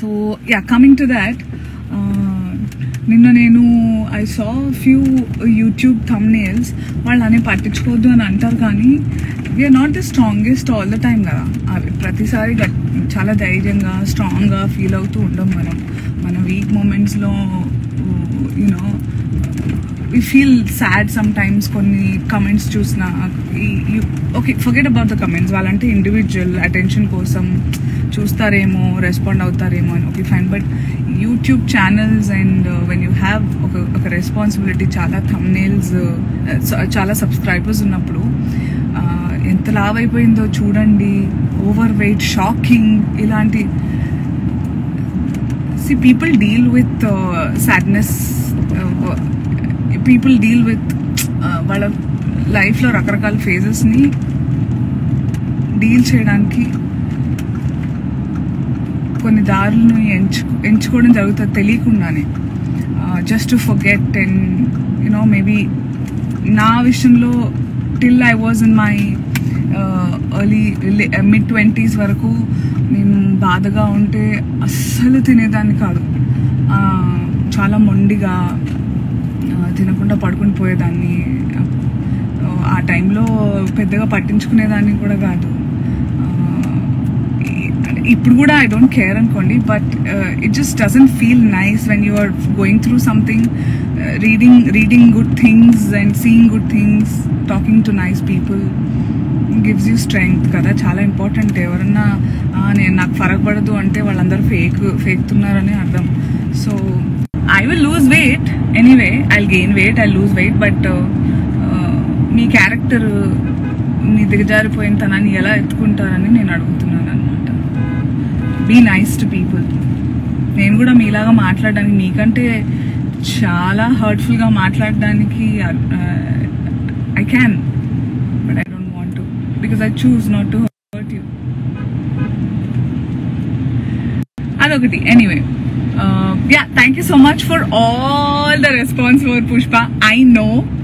so ya coming to that నిన్న నేను I saw few YouTube thumbnails వాళ్ళు అని పట్టించుకోవద్దు అని అంటారు కానీ we're not the strongest all the time కదా అవి ప్రతిసారి గట్- చాలా ధైర్యంగా స్ట్రాంగ్గా ఫీల్ అవుతూ ఉండం మనం మన వీక్ మూమెంట్స్లో you know we feel sad sometimes కొన్ని కమెంట్స్ చూసిన okay forget about the comments వాళ్ళంటే ఇండివిజువల్ అటెన్షన్ కోసం చూస్తారేమో రెస్పాండ్ అవుతారేమో అని okay fine but YouTube channels and when you have ఒక ఒక రెస్పాన్సిబిలిటీ చాలా థమ్నేల్స్ చాలా సబ్స్క్రైబర్స్ ఉన్నప్పుడు uh, ఎంత లావ్ అయిపోయిందో చూడండి ఓవర్ వెయిట్ షాకింగ్ ఇలాంటి see people deal with uh, sadness uh, people deal with uh, వాళ్ళ లైఫ్లో రకరకాల ఫేజెస్ని డీల్ చేయడానికి కొన్ని దారులను ఎంచు ఎంచుకోవడం జరుగుతుంది తెలియకుండానే just to forget and you know maybe నా విషయంలో till I was in my early mid twenties వరకు నేను బాధగా ఉంటే అస్సలు తినేదాన్ని కాదు ఆ, చాలా మొండిగా ఆ, తినకుండా పడుకుని పోయేదాన్ని ఆ టైంలో పెద్దగా పట్టించుకునేదాన్ని కూడా కాదు ఆ, ఈ- ఇప్పుడు కూడా ఐ డోంట్ కేర్ అనుకోండి but it just doesn't feel nice when you are going through something reading reading good things and seeing good things talking to nice people gives you strength కదా చాలా ఇంపార్టెంట్ ఎవరన్నా "ఆ, నేను నాకు ఫరక్ పడదు అంటే వాళ్ళందరూ ఫేక్ ఫేక్తున్నారని అర్థం so I will lose weight anyway I gain weight I lose weight but మీ క్యారెక్టర్ మీ దిగజారిపోయిన తనాన్ని ఎలా ఎత్తుకుంటారని నేను అడుగుతున్నాను అనమాట బీ నైస్ టు పీపుల్ నేను కూడా మీలాగా మాట్లాడడానికి మీకంటే చాలా హర్ట్ఫుల్గా మాట్లాడడానికి I can but I don't want to because I choose not to hurt you అదొకటి anyway ya thank you so much for all the response for Pushpa I no